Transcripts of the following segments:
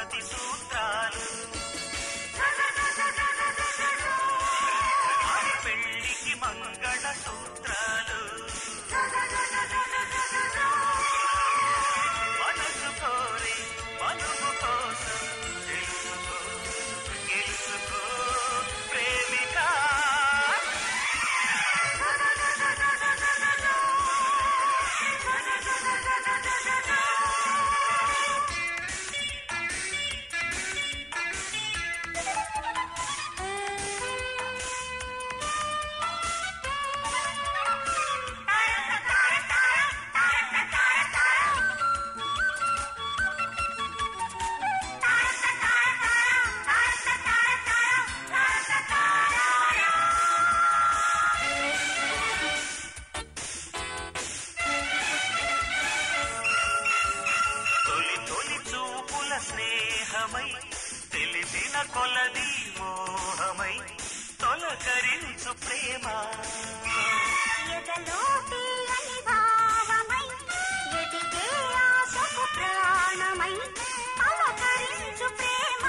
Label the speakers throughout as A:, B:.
A: పది సూత్రాలు అది పెళ్లికి మంగళ సూత్రాలు మనసు కోరి మనువు కోసం తెలుసుకో గెలుసుకో ప్రేమిక తొలి తొలి చూపుల స్నేహమై తెలిసిన కొలది మోహమై తొలకరించు ప్రేమ
B: ఎదలో తీయని భావమై ఎదిగే ఆశకు ప్రాణమై పలకరించు ప్రేమ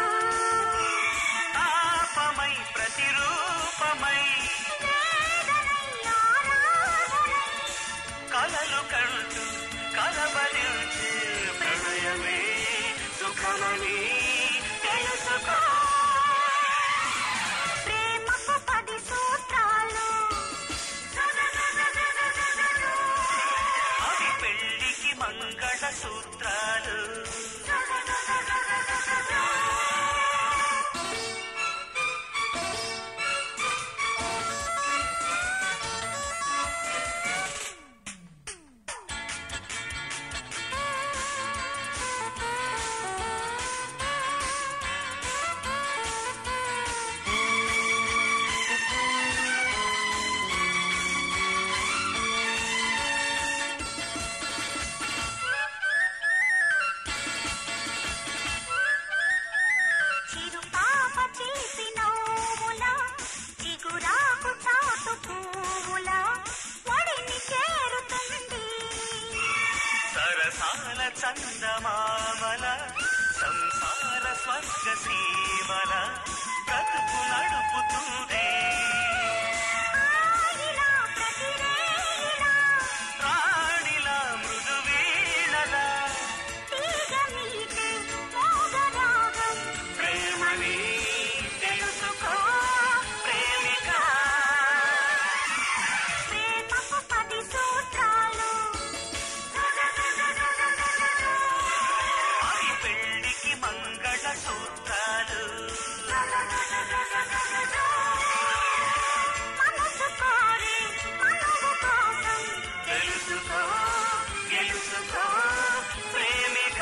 A: తాపమై ప్రతిరూపమై
B: వేదనై ఆరాధనై
A: కలలు కంటూ కలవరించే ప్రణయమే సుఖమని తెలుసుకో
B: ప్రేమకు పది సూత్రాలు
A: అవి పెళ్లికి మంగళ సూత్రాలు
B: చిరు పాప చేసి నవ్వుల చిగురాకు చాటు పువ్వుల ఒడిని చేరుతుంది
A: సరసాల చందమామల సంసార స్వర్గ సీమల బ్రతుకు నడుపుతుంది
B: ఆగిలా ప్రతిరేగిలా
A: రాణిలా మృదువీణల
B: తీగ మీటే మోగరాగం
A: ప్రేమని తెలుసుకో ప్రేమిక
B: ప్రేమకు పది సూత్రాలు
A: అవి పెళ్లికి మంగళ సూత్రాలు
B: మనసు కోరి మనవు కోసం
A: తెలుసుకో గెలుసుకో ప్రేమిక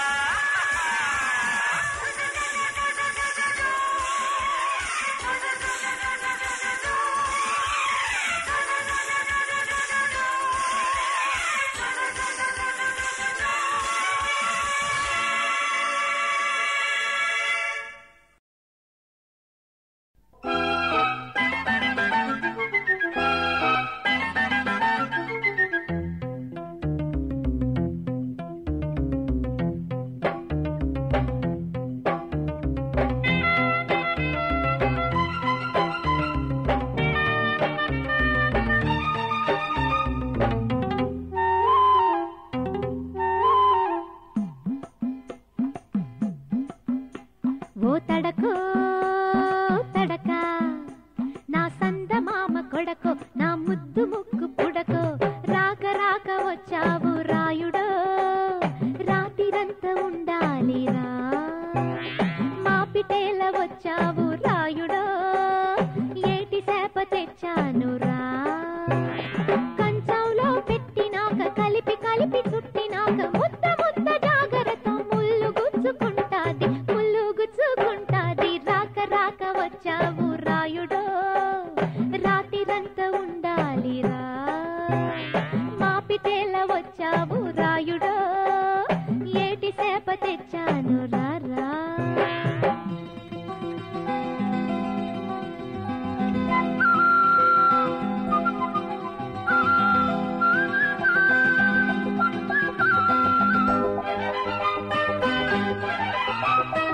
C: ఓ తడకో తడక నా సందమామ కొడకో నా ముద్దు ముక్కు పుడకో రాక రాక వచ్చావు రాయుడో రాతిరంతా ఉండాలిరా మా పిటేల వచ్చావు రాయుడో ఏటి సేప తెచ్చాను రా కంచంలో పెట్టినాక కలిపి కలిపి చుట్టినాక ముద్ద ముద్ద జాగ్రత్త ముళ్ళు గుచ్చుకుంటాది ముళ్ళు గుచ్చుకుంటాది రాక రాక వచ్చావు రాయుడో రాతిరంతా ఉండాలిరా మా పిటేల వచ్చావు రాయుడో ఏటి సేప తెచ్చాను రా రా
B: ఆ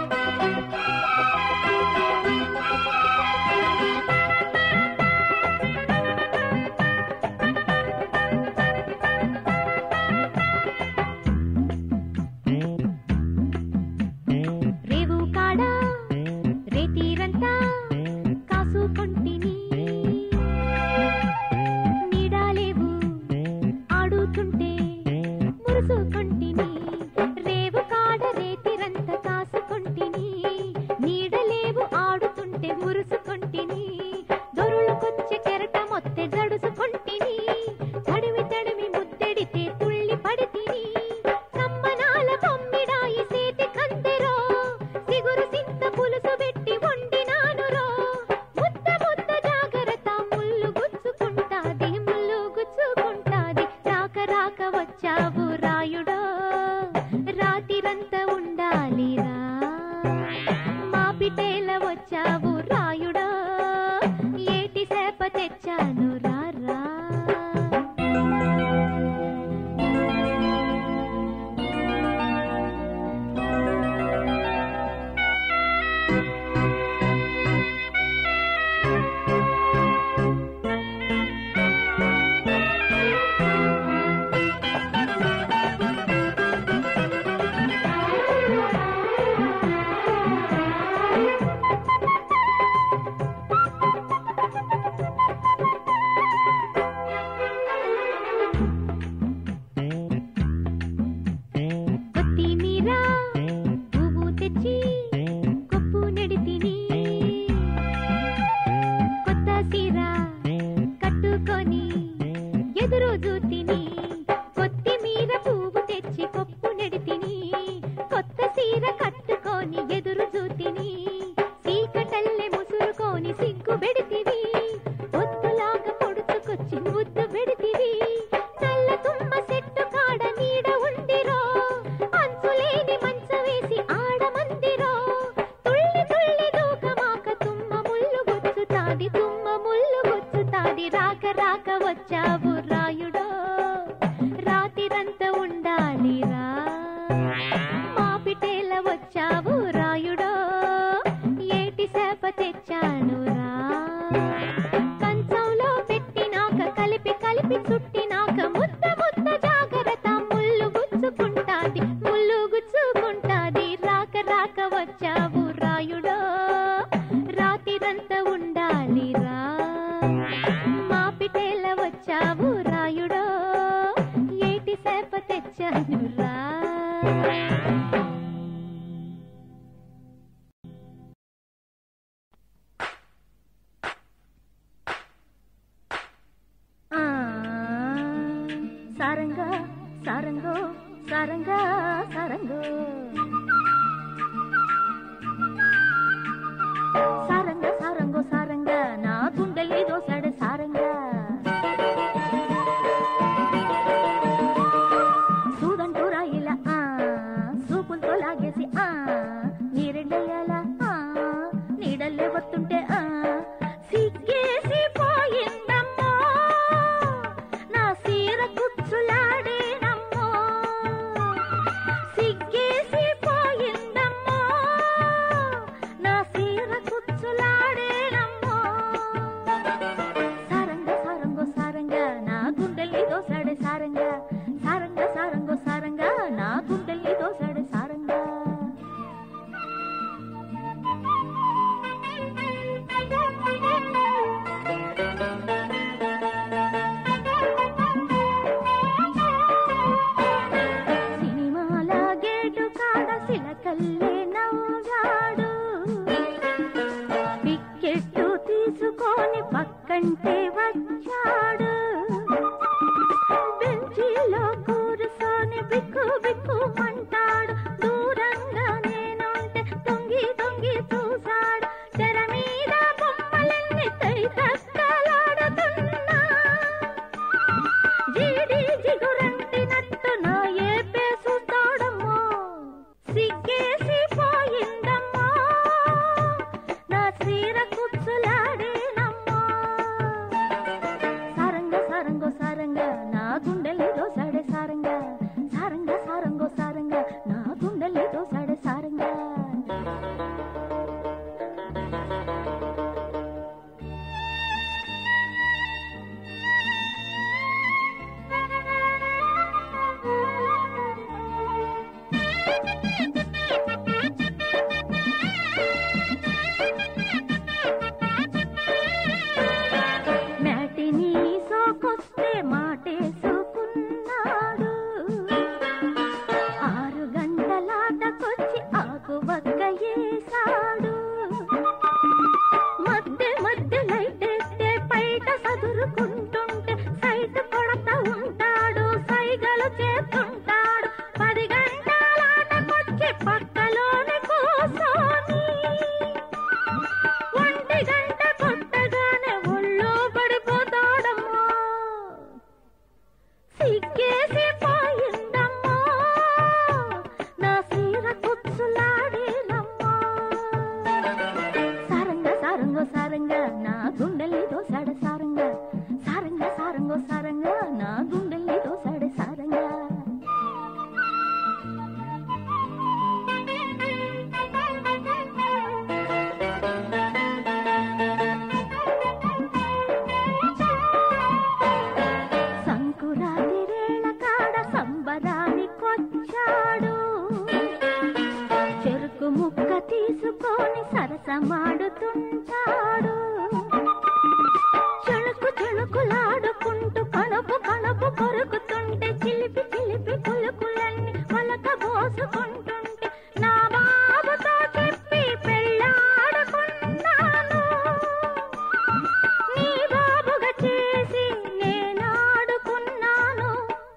C: వచ్చావు రాయుడో ఏటి సేప తెచ్చాను రా కంచంలో పెట్టినాక కలిపి కలిపి చుట్టినాక ముద్ద ముద్ద జాగ్రత్త ముళ్ళు గుచ్చుకుంటాది ముళ్ళు గుచ్చుకుంటాది రాక రాక వచ్చావు రాయుడో రాతిరంతా ఉండాలి రా మా పిటేల వచ్చావు రాయుడో ఏటి సేప తెచ్చాను రా ఆ సారంగా సారంగో సారంగా సారంగో సారంగా సారంగో సారంగా నా గుండెల్ని దోసాడు సారంగా చూడంటూ రాయిలా ఆ సూపులతో లాగేసి ఆ నీరెండయ్యాలా ఆ నీడల్లే వస్తుంటే ఆ సిగ్గేసి పోయిందమ్మో నా సీర కుచ్చులాడేనమ్మో సిగ్గేసి పోయిందమ్మో నా సీర కుచ్చులాడేనమ్మో సారంగా సారంగో సారంగా నా గుండెల్ని దోసాడే సారంగా సారంగా సారంగో సారంగా నా గుండెల్ని దోసాడే సారంగా సినిమాల గేటు కాడ సిలకల్లే నవ్వాడు టిక్కెట్టు తీసుకొని పక్కంటే వచ్చాడు బెంచీలో కూర్చొని బిక్కు బిక్కు అంటాడు దూరంగా నేనుంటే తొంగి తొంగి చూశాడు తెర మీద బొమ్మలన్నీ తై తక్కలాడుతున్నా జీడి జిగురంటినట్టు నా ఏపే చూస్తాడమ్మో సిగ్గేసి పోయిందమ్మా నా చీర కుచ్చులాడేనమ్మా సారంగా సారంగో సారంగా నా గుండెల్ని దోసాడే సారంగా సారంగా సారంగో సారంగా నా గుండెల్ని దోసాడే సారంగా మ్యాటిని సోకొస్తే మాటేసుకున్నాడు ఆరు గంటలాటకొచ్చి ఆకు వక్క వేసాడు మధ్య మధ్య లైటెత్తే బయట సదురుకుంటుంటే సైట్ కొడతా ఉంటాడు సైగలు చేస్తుంటాడు పది గంటలాటకొచ్చి పక్కలోనే కూసోని ఒంటి గంట కొట్టగానే ఒళ్ళో పడిపోతాడమ్మా సిగ్గేసి పోయిందమ్మా నా సీర కుచ్చులాడేనమ్మా సారంగా సారంగో సారంగా నా గుండెల్ని దోసాడ సారంగా సారంగా సారంగో సారంగా నా గుండెల్ని దోసాడ సారంగా సంకురాతి రేళ కాడ సంబరానికొచ్చాడు చెరుకు ముక్క తీసుకొని సరసమాడుతుంటాడు చెణుకు చెణుకులాడుకుంటూ కణపు కణపు కొరుకుతుంటే చిలిపి చిలిపి కులుకులన్నీ పలక పోసుకుంటుంటే నా బాబుతో చెప్పి పెళ్ళాడుకున్నాను నీ బాబుగా చేసి నేనాడుకున్నాను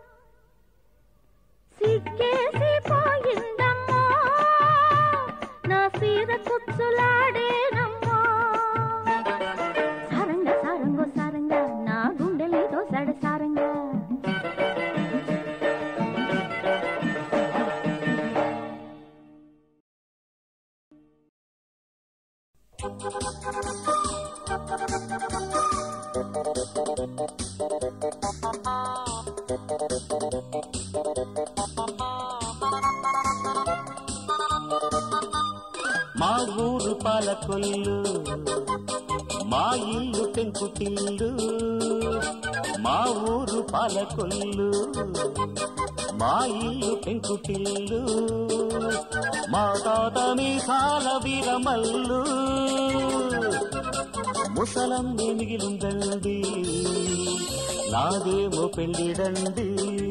C: సిగ్గేసి పోయిందమ్మా నా సీర కుచ్చులాడేనమ్మా సారంగా సారంగో సారంగా నా గుండెలే దోసాడు సారంగా
D: మా ఊరు పాలకొల్లు మా ఇల్లు పెంకుటిల్లు మా ఊరు పాలకొల్లు మా ఇల్లు పెంకుటిల్లు మా తాత మీసాల వీరమల్లు ముసలమ్మే మిగిలిందండి నాదేమో పెళ్ళిడండి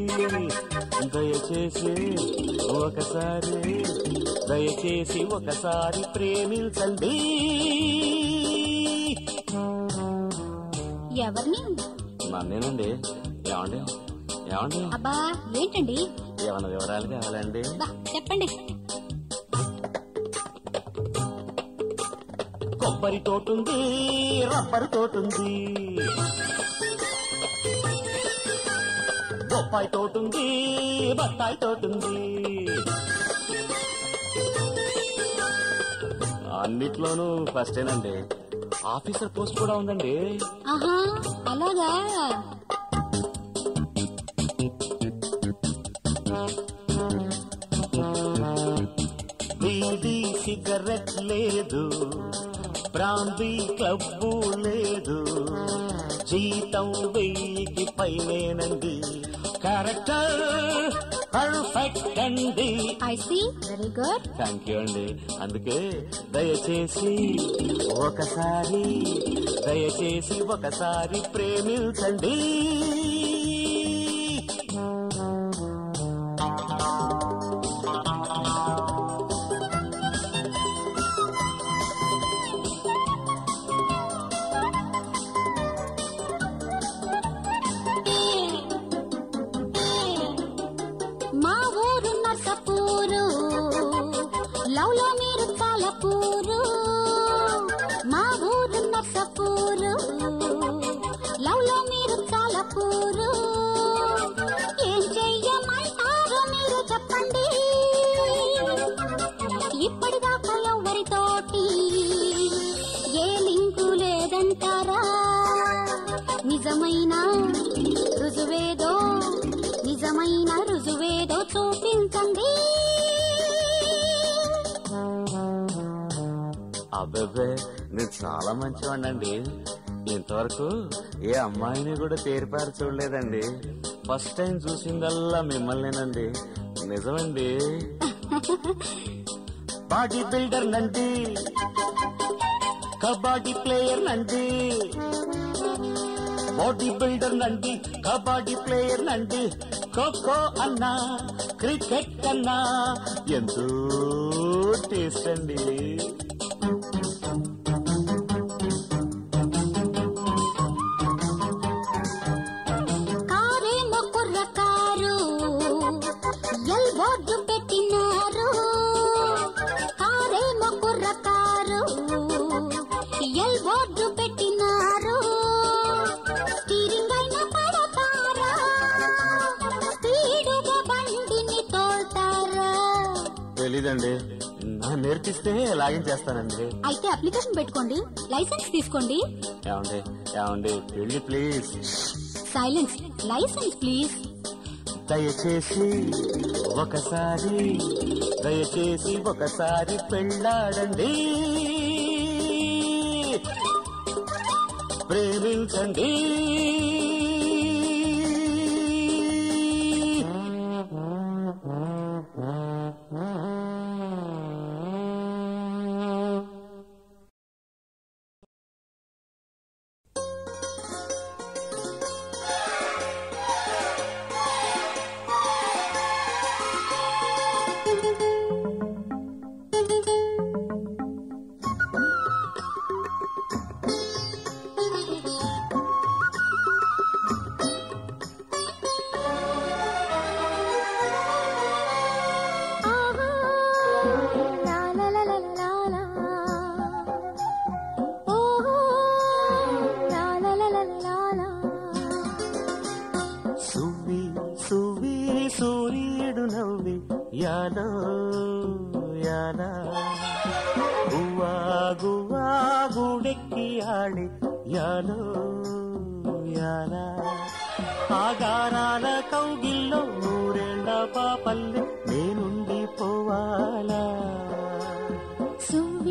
D: దయచేసి ఒకసారి దయచేసి ఒకసారి ప్రేమించండి
B: ఎవరిని
D: నన్నేనండి ఏమండి ఏమండి
B: అబ్బా ఏంటండి
D: ఏమన్నా వివరాలు కావాలండి
B: బా చెప్పండి
D: కొబ్బరి తోటుంది రబ్బరు తోటుంది బొప్పాయి తోటుంది బత్తాయి తోటుంది అన్నిట్లోనూ ఫస్టేనండి ఆఫీసర్ పోస్ట్ కూడా ఉందండి
B: ఆహా అలాగా
D: బీడీ సిగరెట్ లేదు బ్రాందీ క్లబ్బు లేదు జీతం వెయ్యికి పైనేనండి క్యారెక్టర్ పర్ఫెక్ట్ అండి
B: I see very good
D: thank you అండి అందుకే దయచేసి ఒకసారి దయచేసి ఒకసారి ప్రేమించండి
B: మా ఊరు నర్సపూరు లవ్ లో మీరు చాలా పూరు మా ఊరు నర్సపూరు లవ్ లో మీరు చాలా పూరు ఏం చెయ్యమంటారో మీరు చెప్పండి ఇప్పటిదాకా ఎవరితోటి ఏ లింకు లేదంటారా నిజమైన రుజువేదో నిజమైన రుజువేదో చూపించండి
D: అబ్బబ్బే నేను చాలా మంచివాడినండి ఇంతవరకు ఏ అమ్మాయిని కూడా తేరిపారు చూడలేదండి ఫస్ట్ టైం చూసిందల్లా మిమ్మల్నేనండి నిజమండి బాడీ బిల్డర్ నండి కబడ్డీ ప్లేయర్ నండి బాడీ బిల్డర్ నండి కబడ్డీ ప్లేయర్ నండి ఖోఖో అన్నా క్రికెట్ అన్నా ఎంతో టేస్ట్ అండి
B: కారేమో కుర్ర కారు ఎల్ బోర్డు పెట్టినారు కారేమో కుర్ర కారు ఎల్ బోర్డు పెట్టినారు స్టీరింగ్ అయినా పడతారా స్పీడుగా బండిని తోల్తారా
D: తెలీదండి నా నేర్పిస్తే లాగించేస్తానండి
B: అయితే అప్లికేషన్ పెట్టుకోండి లైసెన్స్ తీసుకోండి
D: ఏమండి ఏమండి వెళ్ళి ప్లీజ్
B: సైలెన్స్ లైసెన్స్ ప్లీజ్
D: దయచేసి ఒకసారి దయచేసి ఒకసారి పెళ్ళాడండి ప్రేమించండి సువ్వి సువ్వి సూర్యుడు నవ్వి యాలో యాలా గువ్వా గువ్వా గూడెక్కి ఆడి యాలో యాలా ఆగారాల కౌగిల్లో నూరేళ్ల పాపల్లె నేనుండి పోవాలా
B: సువ్వి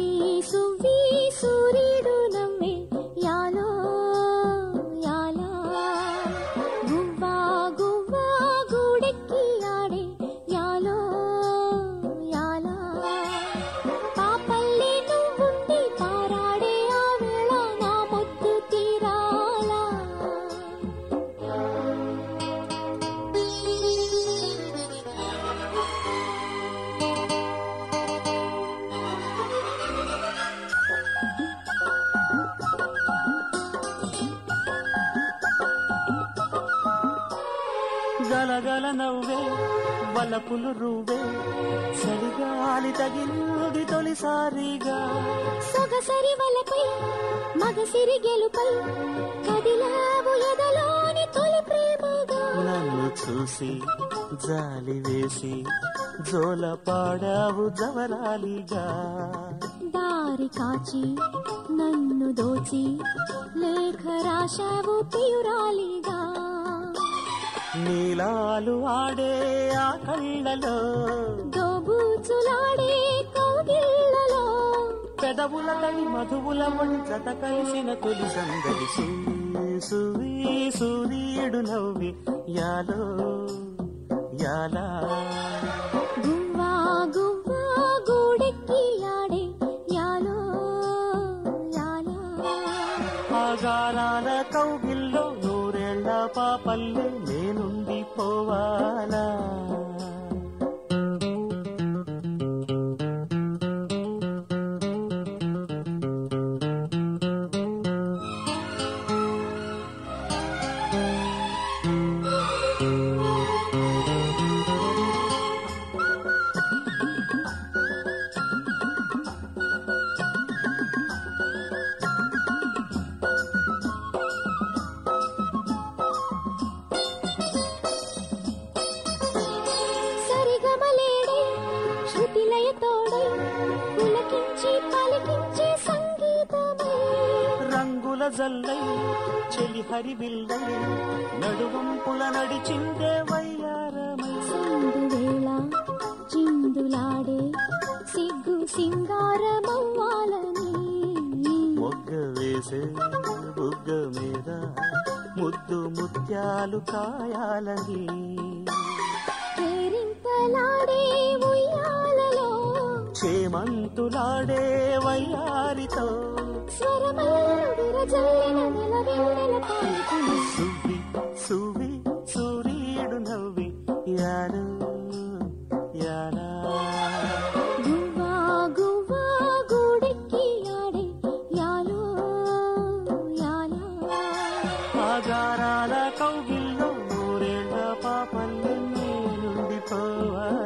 E: కలకల నవ్వే వలపులు రువ్వే చలిగాలి తగిలింది తొలిసారిగా
B: సొగసరి వలపై మగసిరి గెలుపై కదిలావు ఎదలోని తొలి ప్రేమగా
E: నన్ను చూసి జాలి వేసి జోల పాడావు జవరాలిగా
B: దారి కాచి నన్ను దోచి లేఖ రాశావు ప్రియురాలిగా
E: నీలాలు ఆడే ఆ కళ్ళలో
B: దోబూచులాడే కౌగిళ్ళలో
E: పెదవుల తడి మధువుల ఒడి జత కలిసిన తొలి సందడి సువి సూర్యుడు నవ్వి యాలో యాలా
B: గువ్వా గువ్వా గూడెక్కి ఆడే యాలో యాలా
E: ఆగారాల కౌగిల్లో నూరేళ్ల పాపల్లే నేనుండి పోవాలా
B: సరిగమలేడే శృతిలయ తోడై పులకించి పలికించే సంగీతమై
E: రంగుల జల్లై చెలి హరివిల్లై నడువంపుల నడిచిందే వయ్యారమై
B: సందు వేళ చిందులాడే సిగ్గు సింగారమవ్వాలని
E: మొగ్గ వేసే బుగ్గ మీద ముద్దు ముత్యాలు కాయాలని
B: కేరింతలాడే ఉయ్యాలలో
E: చేమంతులాడే వయ్యారితో
B: స్వరమైన విరజల్లిన నిలవెన్నెల పాడుకుని
E: సువ్వి సువ్వి సూర్యుడు నవ్వి యారు యారా
B: గువ్వా గువ్వా గూడెక్కి ఆడే యాలో యాలా
E: ఆగారాల కౌగిల్లో నూరేళ్ల పాపల్లె నుండి పోవా